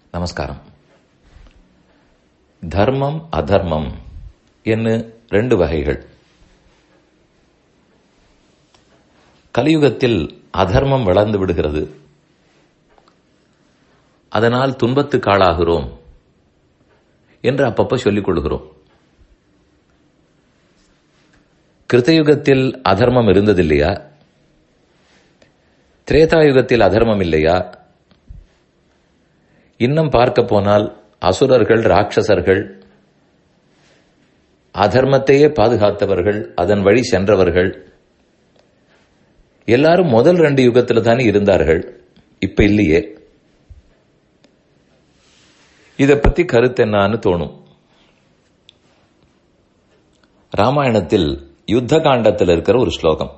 நமஸ்காரம் தர்மம் அதர்மம் என்று ரெண்டு வகைகள் கலியுகத்தில் அதர்மம் வளர்ந்து விடுகிறது அதனால் துன்பத்துக்கு ஆளாகிறோம் என்று அப்பப்ப சொல்லிக் கொள்கிறோம் கிருத்தயுகத்தில் அதர்மம் இருந்ததில்லையா திரேதாயுகத்தில் அதர்மம் இல்லையா இன்னும் பார்க்க போனால் அசுரர்கள் ராட்சசர்கள் அதர்மத்தையே பாதுகாத்தவர்கள் அதன் வழி சென்றவர்கள் எல்லாரும் முதல் ரெண்டு யுகத்தில் தானே இருந்தார்கள் இப்ப இல்லையே இத பத்தி கருத்து என்னான்னு தோணும் ராமாயணத்தில் யுத்த காண்டத்தில் இருக்கிற ஒரு ஸ்லோகம்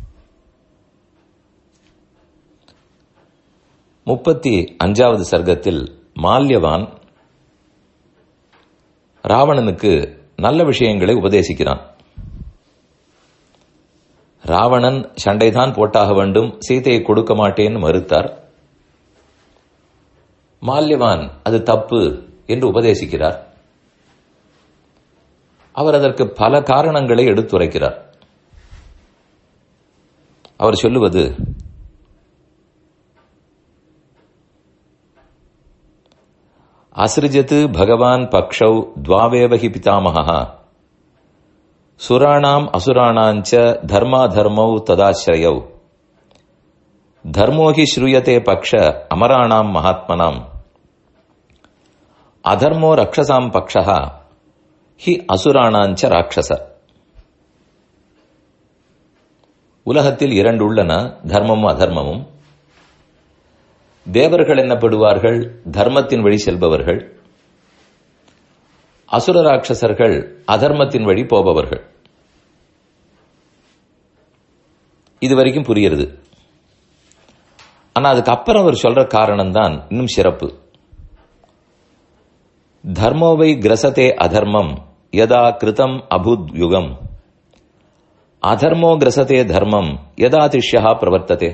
முப்பத்தி அஞ்சாவது சர்க்கத்தில் மால்யவான் ராவணனுக்கு நல்ல விஷயங்களை உபதேசிக்கிறான் ராவணன் சண்டைதான் போட்டாக வேண்டும் சீதையை கொடுக்க மாட்டேன்னு மறுத்தார் மால்யவான் அது தப்பு என்று உபதேசிக்கிறார் அவர் அதற்கு பல காரணங்களை எடுத்துரைக்கிறார் அவர் சொல்லுவது அசிருஜத் பகவான் பக்ஷௌ துவாவேவகி பிதாமகா சுராணாம் அசுராணாஞ்ச தர்மாதர்மௌ ததாசிரயௌ தர்மோகி ஸ்ரூயதே பக்ஷ அமராணாம் மகாத்மனாம் அதர்மோ ரக்ஷசாம் பக்ஷா ஹி அசுராணாஞ்ச ராட்சச உலகத்தில் இரண்டு உள்ளன தர்மமும் அதர்மமும் தேவர்கள் என்னப்படுவார்கள் தர்மத்தின் வழி செல்பவர்கள் அசுர ராட்சசர்கள் அதர்மத்தின் வழி போபவர்கள் இதுவரைக்கும் புரியுறது ஆனா அதுக்கு அப்புறம் அவர் சொல்ற காரணம் தான் இன்னும் சிறப்பு தர்மோவை கிரசதே அதர்மம் யதா கிருதம் அபுத் யுகம் அதர்மோ கிரசதே தர்மம் யதா திஷ்யா பிரவர்த்ததே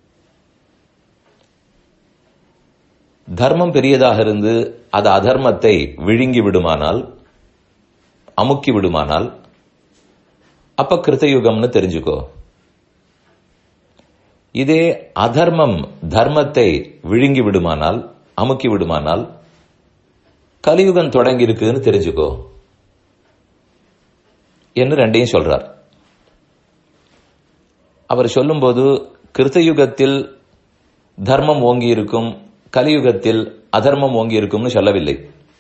தர்மம் பெரியதாக இருந்து அது அதர்மத்தை விழுங்கி விடுமானால் அமுக்கி விடுமானால் அப்ப கிருத்தயுகம்னு தெரிஞ்சுக்கோ இதே அதர்மம் தர்மத்தை விழுங்கி விடுமானால் அமுக்கி விடுமானால் கலியுகம் தொடங்கி இருக்குன்னு தெரிஞ்சுக்கோ என்று ரெண்டையும் சொல்றார் அவர் சொல்லும்போது கிருத்தயுகத்தில் தர்மம் ஓங்கி இருக்கும் கலியுகத்தில் அதர்மம் ஓங்கி இருக்கும்னு சொல்லவில்லை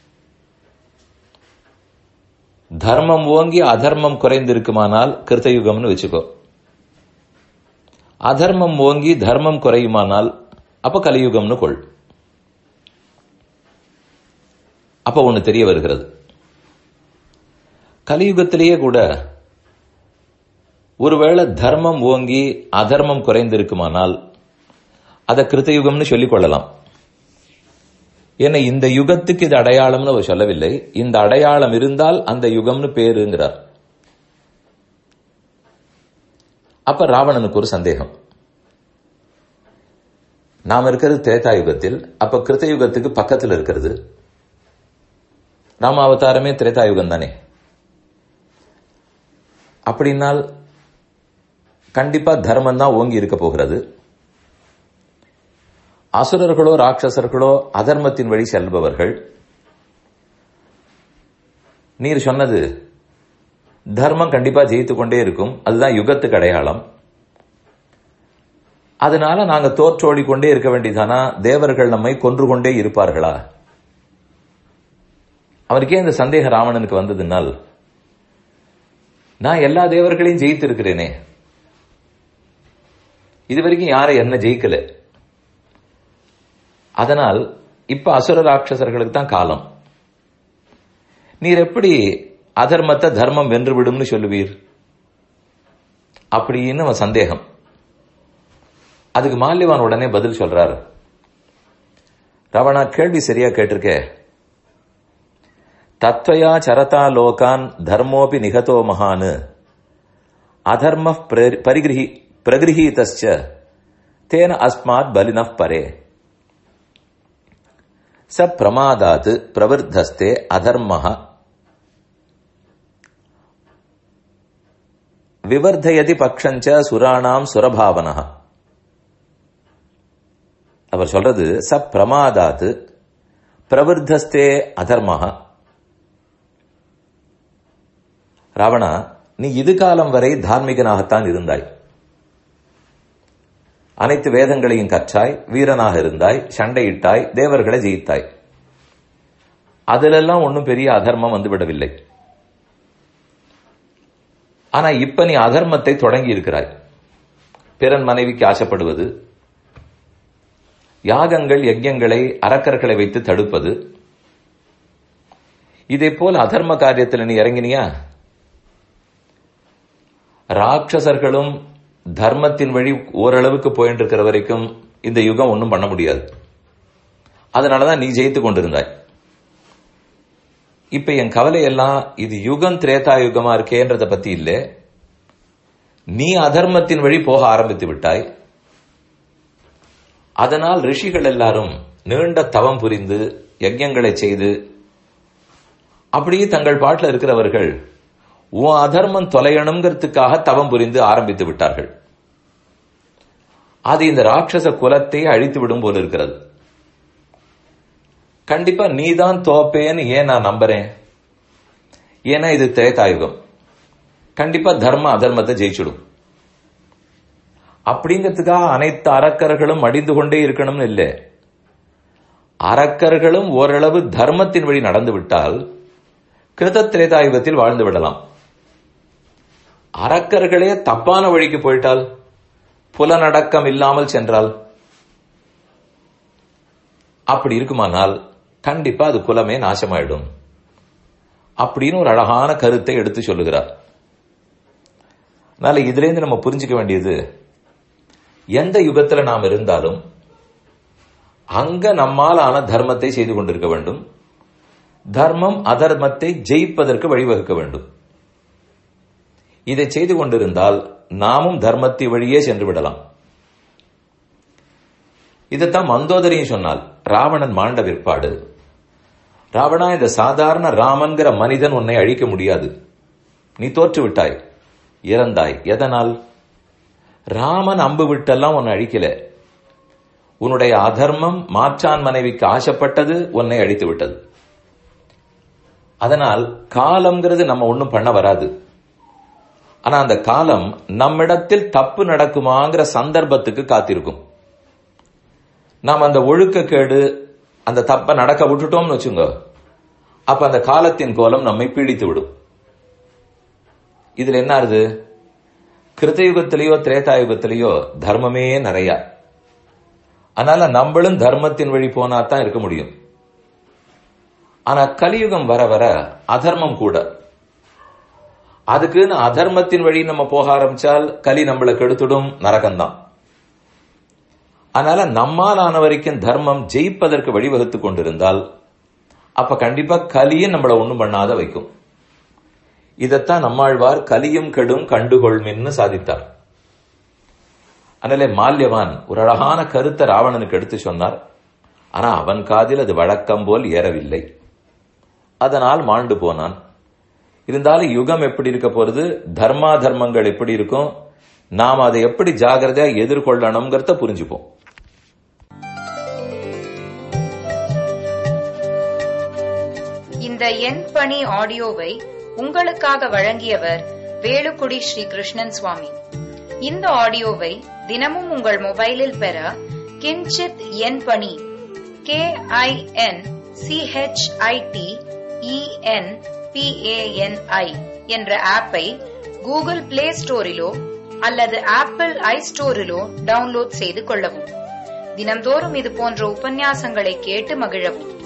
தர்மம் ஓங்கி அதர்மம் குறைந்திருக்குமானால் கிருத்தயுகம்னு வச்சுக்கோ அதர்மம் ஓங்கி தர்மம் குறையுமானால் அப்ப கலியுகம்னு கொள் அப்ப ஒண்ணு தெரிய வருகிறது கலியுகத்திலேயே கூட ஒருவேளை தர்மம் ஓங்கி அதர்மம் குறைந்திருக்குமானால் அதை கிருத்தயுகம்னு சொல்லிக் கொள்ளலாம் ஏன்னா இந்த யுகத்துக்கு இது அடையாளம்னு அவர் சொல்லவில்லை இந்த அடையாளம் இருந்தால் அந்த யுகம்னு பேருங்கிறார் அப்ப ராவணனுக்கு ஒரு சந்தேகம் நாம் இருக்கிறது திரேதா யுகத்தில் அப்ப கிருத்த யுகத்துக்கு பக்கத்தில் இருக்கிறது ராமாவதாரமே திரேதா யுகம் தானே அப்படின்னால் கண்டிப்பா தர்மம் தான் ஓங்கி இருக்க போகிறது அசுரர்களோ ராட்சசர்களோ அதர்மத்தின் வழி செல்பவர்கள் நீர் சொன்னது தர்மம் கண்டிப்பா ஜெயித்து கொண்டே இருக்கும் அதுதான் யுகத்துக்கு அடையாளம் அதனால நாங்க தோற்றோடி கொண்டே இருக்க வேண்டியதானா தேவர்கள் நம்மை கொன்று கொண்டே இருப்பார்களா அவருக்கே இந்த சந்தேக ராவணனுக்கு வந்ததுனால் நான் எல்லா தேவர்களையும் ஜெயித்து இருக்கிறேனே இதுவரைக்கும் யாரை என்ன ஜெயிக்கல அதனால் இப்ப அசுர ராட்சசர்களுக்கு தான் காலம் நீர் எப்படி அதர்மத்தை தர்மம் வென்றுவிடும்னு சொல்லுவீர் அப்படின்னு அவன் சந்தேகம் அதுக்கு மால்யவான் உடனே பதில் சொல்றாரு ரவணா கேள்வி சரியா கேட்டிருக்க தத்வயா சரதா லோகான் தர்மோபி நிகதோ மகானு அதர்ம பரிகிரகி பிரகிரகீதஸ்ச தேன அஸ்மாத் பலினப் பரே ச பிரமாதாத் பிரவர்த்தஸ்தே அதர்மஹ விவர்தயதி பக்ஷஞ்ச சுராணாம் சுரபாவனஹ அவர் சொல்றது ச பிரமாதாத் பிரவர்த்தஸ்தே அதர்மஹ ராவணா நீ இது காலம் வரை தார்மீகனாகத்தான் இருந்தாய் அனைத்து வேதங்களையும் கற்றாய் வீரனாக இருந்தாய் சண்டையிட்டாய் தேவர்களை ஜெயித்தாய் அதிலெல்லாம் ஒன்றும் பெரிய அதர்மம் வந்துவிடவில்லை ஆனா இப்ப நீ அதர்மத்தை தொடங்கி இருக்கிறாய் பிறன் மனைவிக்கு ஆசைப்படுவது யாகங்கள் யஜ்யங்களை அரக்கர்களை வைத்து தடுப்பது இதே போல் அதர்ம காரியத்தில் நீ இறங்கினியா ராட்சசர்களும் தர்மத்தின் வழி ஓரளவுக்கு போயிட்டு இருக்கிற வரைக்கும் இந்த யுகம் ஒன்றும் பண்ண முடியாது அதனாலதான் நீ ஜெயித்து கொண்டிருந்தாய் இப்ப என் கவலை எல்லாம் இது யுகம் திரேதா யுகமா இருக்கேன்றத பத்தி இல்ல நீ அதர்மத்தின் வழி போக ஆரம்பித்து விட்டாய் அதனால் ரிஷிகள் எல்லாரும் நீண்ட தவம் புரிந்து யஜ்யங்களை செய்து அப்படியே தங்கள் பாட்டில் இருக்கிறவர்கள் உன் அதர்மம் தொலையணுங்கிறதுக்காக தவம் புரிந்து ஆரம்பித்து விட்டார்கள் அது இந்த ராட்சச குலத்தை அழித்து விடும் போல இருக்கிறது கண்டிப்பா நீதான் தோப்பேன்னு ஏன் நான் நம்புறேன் ஏன்னா இது திரேதாயுகம் கண்டிப்பா தர்ம அதர்மத்தை ஜெயிச்சிடும் அப்படிங்கிறதுக்காக அனைத்து அரக்கர்களும் அடிந்து கொண்டே இருக்கணும்னு இல்லை அரக்கர்களும் ஓரளவு தர்மத்தின் வழி நடந்து விட்டால் கிருத திரேதாயுகத்தில் வாழ்ந்து விடலாம் அரக்கர்களே தப்பான வழிக்கு போயிட்டால் புலனடக்கம் இல்லாமல் சென்றால் அப்படி இருக்குமானால் கண்டிப்பா அது குலமே நாசமாயிடும் அப்படின்னு ஒரு அழகான கருத்தை எடுத்து சொல்லுகிறார் அதனால இதுல இருந்து நம்ம புரிஞ்சுக்க வேண்டியது எந்த யுகத்துல நாம் இருந்தாலும் அங்க நம்மால் ஆன தர்மத்தை செய்து கொண்டிருக்க வேண்டும் தர்மம் அதர்மத்தை ஜெயிப்பதற்கு வழிவகுக்க வேண்டும் இதை செய்து கொண்டிருந்தால் நாமும் தர்மத்தை வழியே சென்று விடலாம் இதைத்தான் மந்தோதரியும் சொன்னால் ராவணன் மாண்ட விற்பாடு ராவணா இந்த சாதாரண ராமன்கிற மனிதன் உன்னை அழிக்க முடியாது நீ தோற்று விட்டாய் இறந்தாய் எதனால் ராமன் அம்பு விட்டெல்லாம் உன்னை அழிக்கல உன்னுடைய அதர்மம் மாற்றான் மனைவிக்கு ஆசைப்பட்டது உன்னை அழித்து விட்டது அதனால் காலம்ங்கிறது நம்ம ஒன்றும் பண்ண வராது ஆனா அந்த காலம் நம்மிடத்தில் தப்பு நடக்குமாங்கிற சந்தர்ப்பத்துக்கு காத்திருக்கும் நாம் அந்த ஒழுக்கக்கேடு அந்த தப்பை நடக்க விட்டுட்டோம்னு வச்சுங்க அப்ப அந்த காலத்தின் கோலம் நம்மை பீடித்து விடும் இதுல என்ன ஆகுது கிருத்தயுகத்திலேயோ திரேதாயுகத்திலேயோ தர்மமே நிறைய அதனால நம்மளும் தர்மத்தின் வழி போனா தான் இருக்க முடியும் ஆனா கலியுகம் வர வர அதர்மம் கூட அதுக்குன்னு அதர்மத்தின் வழி நம்ம போக ஆரம்பிச்சால் கலி நம்மளை கெடுத்துடும் நரகம்தான் அதனால நம்மால் ஆன வரைக்கும் தர்மம் ஜெயிப்பதற்கு வழிவகுத்து கொண்டிருந்தால் அப்ப கண்டிப்பா கலியும் நம்மளை ஒண்ணும் பண்ணாத வைக்கும் இதத்தான் நம்மாழ்வார் கலியும் கெடும் கண்டுகொள்மின்னு சாதித்தார் அதனாலே மால்யவான் ஒரு அழகான கருத்தை ராவணனுக்கு எடுத்து சொன்னார் ஆனா அவன் காதில் அது வழக்கம் போல் ஏறவில்லை அதனால் மாண்டு போனான் இருந்தாலும் யுகம் எப்படி இருக்க போறது தர்மா தர்மங்கள் எப்படி இருக்கும் நாம் அதை எப்படி ஜாகிரதையா எதிர்கொள்ளணுங்கிறத புரிஞ்சுப்போம் இந்த எண் பணி ஆடியோவை உங்களுக்காக வழங்கியவர் வேலுக்குடி ஸ்ரீ கிருஷ்ணன் சுவாமி இந்த ஆடியோவை தினமும் உங்கள் மொபைலில் பெற கிஞ்சித் எண் பணி கே ஐ என் சிஹெச்ஐடி இஎன் பிஏஎன்ஐ என்ற ஆப்பை கூகுள் பிளே ஸ்டோரிலோ அல்லது ஆப்பிள் ஐ ஸ்டோரிலோ டவுன்லோட் செய்து கொள்ளவும் தினம்தோறும் இது போன்ற உபன்யாசங்களை கேட்டு மகிழவும்